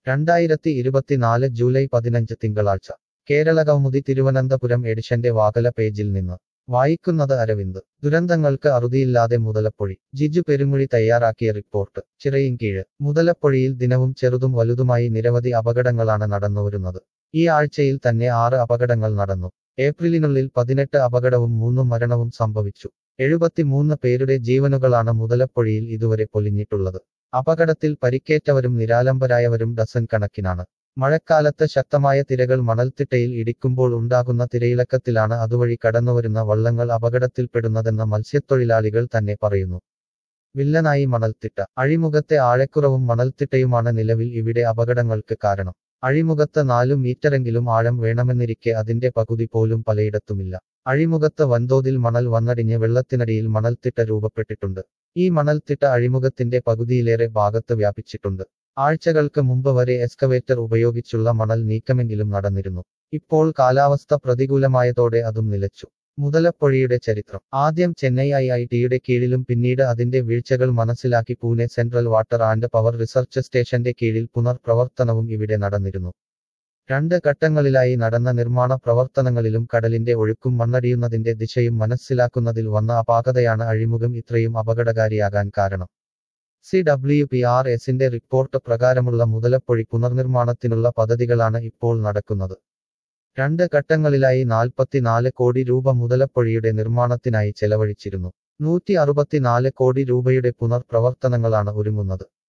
രണ്ടായിരത്തി ഇരുപത്തിനാല് ജൂലൈ പതിനഞ്ച് തിങ്കളാഴ്ച കേരള കൗമുദി തിരുവനന്തപുരം എഡിഷന്റെ വാകല പേജിൽ നിന്ന് വായിക്കുന്നത് അരവിന്ദ് ദുരന്തങ്ങൾക്ക് അറുതിയില്ലാതെ മുതലപ്പൊഴി ജിജു പെരുങ്ങുഴി തയ്യാറാക്കിയ റിപ്പോർട്ട് ചിറയിൻകീഴ് മുതലപ്പൊഴിയിൽ ദിനവും ചെറുതും വലുതുമായി നിരവധി അപകടങ്ങളാണ് നടന്നുവരുന്നത് ഈ ആഴ്ചയിൽ തന്നെ ആറ് അപകടങ്ങൾ നടന്നു ഏപ്രിലിനുള്ളിൽ പതിനെട്ട് അപകടവും മൂന്ന് മരണവും സംഭവിച്ചു എഴുപത്തിമൂന്ന് പേരുടെ ജീവനുകളാണ് മുതലപ്പൊഴിയിൽ ഇതുവരെ പൊലിഞ്ഞിട്ടുള്ളത് അപകടത്തിൽ പരിക്കേറ്റവരും നിരാലംബരായവരും ഡസൻ കണക്കിനാണ് മഴക്കാലത്ത് ശക്തമായ തിരകൾ മണൽത്തിട്ടയിൽ ഇടിക്കുമ്പോൾ ഉണ്ടാകുന്ന തിരയിളക്കത്തിലാണ് അതുവഴി കടന്നുവരുന്ന വള്ളങ്ങൾ അപകടത്തിൽപ്പെടുന്നതെന്ന് മത്സ്യത്തൊഴിലാളികൾ തന്നെ പറയുന്നു വില്ലനായി മണൽത്തിട്ട അഴിമുഖത്തെ ആഴക്കുറവും മണൽത്തിട്ടയുമാണ് നിലവിൽ ഇവിടെ അപകടങ്ങൾക്ക് കാരണം അഴിമുഖത്ത് നാലു മീറ്ററെങ്കിലും ആഴം വേണമെന്നിരിക്കെ അതിന്റെ പകുതി പോലും പലയിടത്തുമില്ല അഴിമുഖത്ത് വൻതോതിൽ മണൽ വന്നടിഞ്ഞ് വെള്ളത്തിനടിയിൽ മണൽത്തിട്ട രൂപപ്പെട്ടിട്ടുണ്ട് ഈ മണൽത്തിട്ട അഴിമുഖത്തിന്റെ പകുതിയിലേറെ ഭാഗത്ത് വ്യാപിച്ചിട്ടുണ്ട് ആഴ്ചകൾക്ക് മുമ്പ് വരെ എക്സ്കവേറ്റർ ഉപയോഗിച്ചുള്ള മണൽ നീക്കമെങ്കിലും നടന്നിരുന്നു ഇപ്പോൾ കാലാവസ്ഥ പ്രതികൂലമായതോടെ അതും നിലച്ചു മുതലപ്പൊഴിയുടെ ചരിത്രം ആദ്യം ചെന്നൈ ഐ ഐ ടിയുടെ കീഴിലും പിന്നീട് അതിന്റെ വീഴ്ചകൾ മനസ്സിലാക്കി Pune central water and power research സ്റ്റേഷന്റെ കീഴിൽ പുനർപ്രവർത്തനവും ഇവിടെ നടന്നിരുന്നു രണ്ട് ഘട്ടങ്ങളിലായി നടന്ന നിർമ്മാണ പ്രവർത്തനങ്ങളിലും കടലിന്റെ ഒഴുക്കും മണ്ണടിയുന്നതിന്റെ ദിശയും മനസ്സിലാക്കുന്നതിൽ വന്ന അപാകതയാണ് അഴിമുഖം ഇത്രയും അപകടകാരിയാകാൻ കാരണം സി ഡബ്ല്യു പി ആർ എസിന്റെ റിപ്പോർട്ട് പ്രകാരമുള്ള മുതലപ്പൊഴി പുനർനിർമ്മാണത്തിനുള്ള പദ്ധതികളാണ് ഇപ്പോൾ നടക്കുന്നത് രണ്ട് ഘട്ടങ്ങളിലായി നാൽപ്പത്തിനാല് കോടി രൂപ മുതലപ്പൊഴിയുടെ നിർമ്മാണത്തിനായി ചെലവഴിച്ചിരുന്നു നൂറ്റി അറുപത്തിനാല് കോടി രൂപയുടെ പുനർപ്രവർത്തനങ്ങളാണ് ഒരുങ്ങുന്നത്